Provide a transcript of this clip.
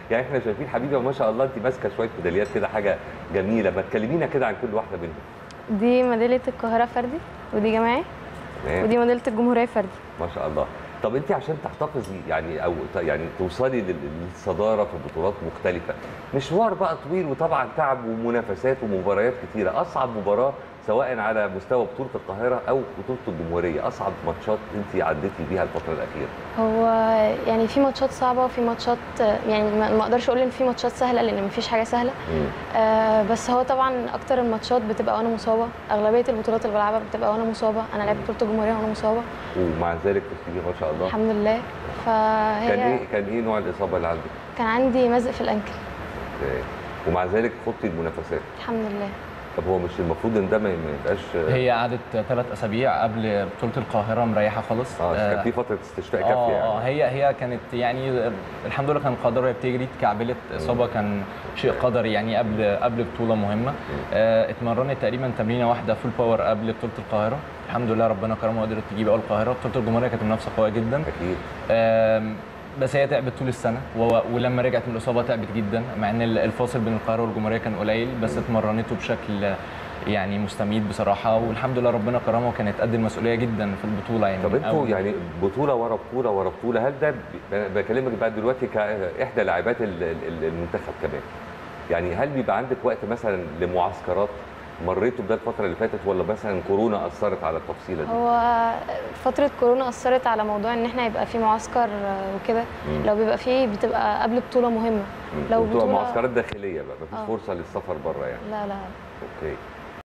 يعني احنا شايفين حبيبه ما شاء الله انت ماسكه شويه ميداليات كده حاجه جميله ما تكلمينا كده عن كل واحده منهم دي ميداليه القاهره فردي ودي جماعي تمام ودي ميداليه الجمهوريه فردي ما شاء الله طب انت عشان تحتفظي يعني او ت- يعني توصلي لل- للصداره في بطولات مختلفه مشوار بقى طويل وطبعا تعب ومنافسات ومباريات كتيره اصعب مباراه سواء على مستوى بطوله القاهره او بطوله الجمهوريه اصعب ماتشات انت عديتي بيها الفتره الاخيره هو يعني في ماتشات صعبه وفي ماتشات يعني ما ما اقدرش اقول ان في ماتشات سهله لان مفيش حاجه سهله آه بس هو طبعا اكتر الماتشات بتبقى وانا مصابه اغلبيه البطولات اللي بلعبها بتبقى وانا مصابه انا لعبت بطوله الجمهوريه وانا مصابه ومع ذلك فزتي بيها ما شاء الله الحمد لله فهي كان ايه كان ايه نوع الاصابه اللي عندك؟ كان عندي مزق في الانكل اوكي. ومع ذلك خضتي المنافسات الحمد لله طب هو مش المفروض ان ده ما ما يبقاش هي قعدت ثلاث اسابيع قبل بطوله القاهره مريحه خالص اه كان آه، في فتره استشفاء اه كافيه اه يعني هي هي كانت يعني الحمد لله كان قدر وهي بتجري اتكعبلت اصابه كان شيء قدري يعني قبل قبل بطوله مهمه آه اتمرنت تقريبا تمرينه واحده فول باور قبل بطوله القاهره الحمد لله ربنا كرمها وقدرت تجيب اول القاهره بطوله الجمهوريه كانت منافسه قويه جدا اكيد آم، بس هي تعبت طول السنه و- ولما رجعت من الاصابه تعبت جدا مع ان ال- الفاصل بين القاهره والجمهوريه كان قليل بس اتمرنته بشكل يعني مستميت بصراحه والحمد لله ربنا كرمها وكانت قد المسؤوليه جدا في البطوله يعني طب من انتوا أول- يعني بطوله ورا بطوله ورا بطوله هل ده ب- ب- بكلمك بقى دلوقتي كاحدى لاعبات ال- ال- المنتخب كمان يعني هل بيبقى عندك وقت مثلا لمعسكرات مريتوا بده الفتره اللي فاتت ولا مثلا كورونا اثرت على التفصيله دي؟ هو فترة كورونا أثرت على موضوع إن إحنا يبقى في معسكر آه، وكده مم. لو بيبقى فيه بتبقى قبل بطولة مهمة مم. لو وبتبقى بطولة- معسكرات داخليه بقى مفيش آه. فرصه للسفر بره يعني لا لا اوكي